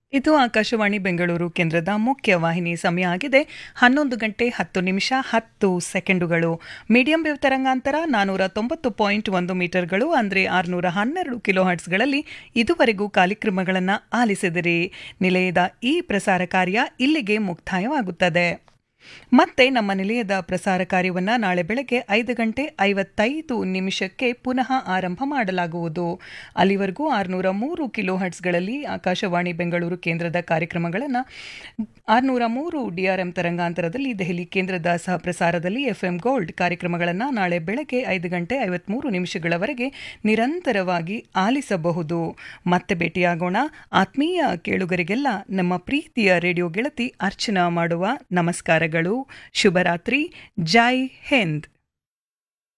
ಇದು ಆಕಾಶವಾಣಿ ಬೆಂಗಳೂರು ಕೇಂದ್ರದ ಮುಖ್ಯ ವಾಹಿನಿ ಸಮಯ ಆಗಿದೆ ಹನ್ನೊಂದು ಗಂಟೆ ಹತ್ತು ನಿಮಿಷ ಹತ್ತು ಸೆಕೆಂಡುಗಳು ಮೀಡಿಯಂ ವೇವ್ ತರಂಗಾಂತರ ನಾನೂರ ತೊಂಬತ್ತು ಪಾಯಿಂಟ್ ಒಂದು ಮೀಟರ್ಗಳು ಅಂದರೆ ಆರುನೂರ ಹನ್ನೆರಡು ಕಿಲೋ ಹರ್ಟ್ಸ್ಗಳಲ್ಲಿ ಇದುವರೆಗೂ ಕಾರ್ಯಕ್ರಮಗಳನ್ನು ಆಲಿಸಿದಿರಿ ನಿಲಯದ ಈ ಪ್ರಸಾರ ಕಾರ್ಯ ಇಲ್ಲಿಗೆ ಮುಕ್ತಾಯವಾಗುತ್ತದೆ ಮತ್ತೆ ನಮ್ಮ ನಿಲಯದ ಪ್ರಸಾರ ಕಾರ್ಯವನ್ನು ನಾಳೆ ಬೆಳಗ್ಗೆ ಐದು ಗಂಟೆ ಐವತ್ತೈದು ನಿಮಿಷಕ್ಕೆ ಪುನಃ ಆರಂಭ ಮಾಡಲಾಗುವುದು ಅಲ್ಲಿವರೆಗೂ ಆರುನೂರ ಮೂರು ಕಿಲೋ ಹರ್ಟ್ಸ್ಗಳಲ್ಲಿ ಆಕಾಶವಾಣಿ ಬೆಂಗಳೂರು ಕೇಂದ್ರದ ಕಾರ್ಯಕ್ರಮಗಳನ್ನು ಆರುನೂರ ಮೂರು ಡಿಆರ್ಎಂ ತರಂಗಾಂತರದಲ್ಲಿ ದೆಹಲಿ ಕೇಂದ್ರದ ಸಹ ಪ್ರಸಾರದಲ್ಲಿ ಎಫ್ಎಂ ಗೋಲ್ಡ್ ಕಾರ್ಯಕ್ರಮಗಳನ್ನು ನಾಳೆ ಬೆಳಗ್ಗೆ ಐದು ಗಂಟೆ ಐವತ್ಮೂರು ನಿಮಿಷಗಳವರೆಗೆ ನಿರಂತರವಾಗಿ ಆಲಿಸಬಹುದು ಮತ್ತೆ ಭೇಟಿಯಾಗೋಣ ಆತ್ಮೀಯ ಕೇಳುಗರಿಗೆಲ್ಲ ನಮ್ಮ ಪ್ರೀತಿಯ ರೇಡಿಯೋ ಗೆಳತಿ ಅರ್ಚನಾ ಮಾಡುವ ನಮಸ್ಕಾರಗಳು ಶುಭರಾತ್ರಿ ಜೈ ಹಿಂದ್